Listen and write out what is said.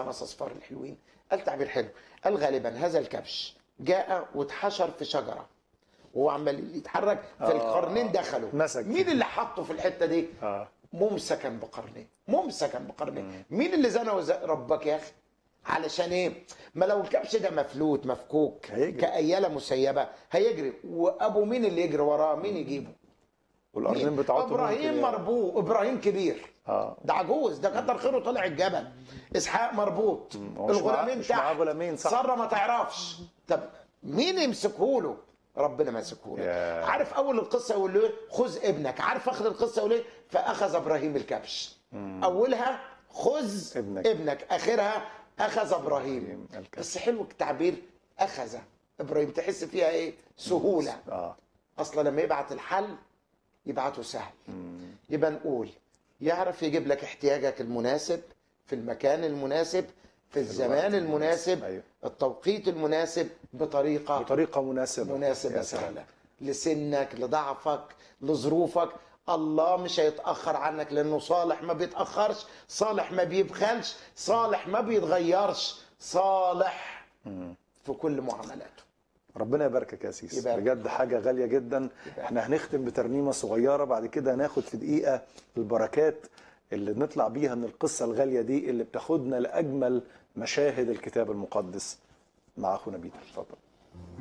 الخمس اصفار الحلوين قال تعبير حلو قال غالبا هذا الكبش جاء واتحشر في شجره وهو عمال يتحرك في القرنين دخلوا مسك. مين اللي حطه في الحته دي اه ممسكا بقرنين ممسكا بقرنين مين اللي زنى وز... ربك يا اخي علشان ايه ما لو الكبش ده مفلوت مفكوك هيجري. كأيالة مسيبة هيجري وابو مين اللي يجري وراه مين يجيبه والارضين مين؟ بتاعتهم ابراهيم ممكن- مربوط ابراهيم كبير اه ده عجوز ده كتر خيره طلع الجبل اسحاق مربوط هو مش معاه- الغلامين مش معاه تحت غلامين، صح. ساره ما تعرفش طب مين يمسكه له ربنا ماسكه له يا. عارف اول القصه يقول له إيه؟ خذ ابنك عارف اخر القصه يقول ايه فاخذ ابراهيم الكبش اولها خذ ابنك. ابنك اخرها اخذ ابراهيم الكبش. بس حلو التعبير اخذ ابراهيم تحس فيها ايه سهوله اه اصلا لما يبعت الحل يبعته سهل يبقى نقول يعرف يجيب لك احتياجك المناسب في المكان المناسب في الزمان المناسب. المناسب أيوه. التوقيت المناسب بطريقه بطريقه مناسبه مناسبه يا سلام. سهله لسنك لضعفك لظروفك الله مش هيتاخر عنك لانه صالح ما بيتاخرش صالح ما بيبخلش صالح ما بيتغيرش صالح في كل معاملاته ربنا يباركك يا سيس يبارك. بجد حاجة غالية جدا احنا هنختم بترنيمة صغيرة بعد كده هناخد في دقيقة البركات اللي نطلع بيها من القصة الغالية دي اللي بتاخدنا لأجمل مشاهد الكتاب المقدس مع أخونا بيتر اتفضل